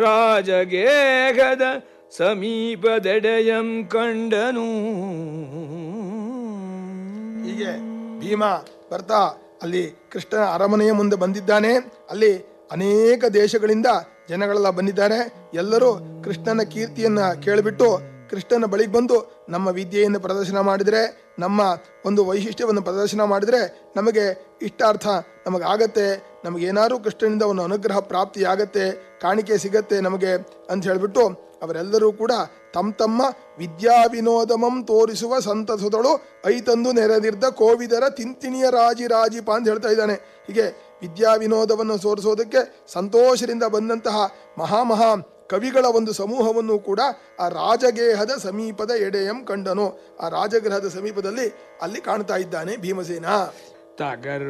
ರಾಜಗೇಹದ ಸಮೀಪದೆಡೆಯಂ ಕಂಡನು ಹೀಗೆ ಭೀಮ ಬರ್ತಾ ಅಲ್ಲಿ ಕೃಷ್ಣನ ಅರಮನೆಯ ಮುಂದೆ ಬಂದಿದ್ದಾನೆ ಅಲ್ಲಿ ಅನೇಕ ದೇಶಗಳಿಂದ ಜನಗಳೆಲ್ಲ ಬಂದಿದ್ದಾರೆ ಎಲ್ಲರೂ ಕೃಷ್ಣನ ಕೀರ್ತಿಯನ್ನ ಕೇಳಿಬಿಟ್ಟು ಕೃಷ್ಣನ ಬಳಿಗೆ ಬಂದು ನಮ್ಮ ವಿದ್ಯೆಯನ್ನು ಪ್ರದರ್ಶನ ಮಾಡಿದರೆ ನಮ್ಮ ಒಂದು ವೈಶಿಷ್ಟ್ಯವನ್ನು ಪ್ರದರ್ಶನ ಮಾಡಿದರೆ ನಮಗೆ ಇಷ್ಟಾರ್ಥ ನಮಗೆ ಆಗತ್ತೆ ನಮಗೇನಾದ್ರೂ ಕೃಷ್ಣನಿಂದ ಒಂದು ಅನುಗ್ರಹ ಪ್ರಾಪ್ತಿಯಾಗತ್ತೆ ಕಾಣಿಕೆ ಸಿಗತ್ತೆ ನಮಗೆ ಅಂತ ಹೇಳಿಬಿಟ್ಟು ಅವರೆಲ್ಲರೂ ಕೂಡ ತಮ್ಮ ತಮ್ಮ ವಿದ್ಯಾ ವಿನೋದಮಂ ತೋರಿಸುವ ಸಂತಸದಳು ಐತಂದು ನೆರೆದಿರ್ದ ಕೋವಿದರ ತಿಂತಿಣಿಯ ರಾಜಿ ರಾಜಿಪ ಅಂತ ಹೇಳ್ತಾ ಇದ್ದಾನೆ ಹೀಗೆ ವಿದ್ಯಾ ವಿನೋದವನ್ನು ತೋರಿಸೋದಕ್ಕೆ ಸಂತೋಷದಿಂದ ಬಂದಂತಹ ಮಹಾಮಹಾ ಕವಿಗಳ ಒಂದು ಸಮೂಹವನ್ನು ಕೂಡ ಆ ರಾಜಗೇಹದ ಸಮೀಪದ ಎಡೆಯಂ ಕಂಡನು ಆ ರಾಜಗೃಹದ ಸಮೀಪದಲ್ಲಿ ಅಲ್ಲಿ ಕಾಣ್ತಾ ಇದ್ದಾನೆ ಭೀಮಸೇನ ತಗರ್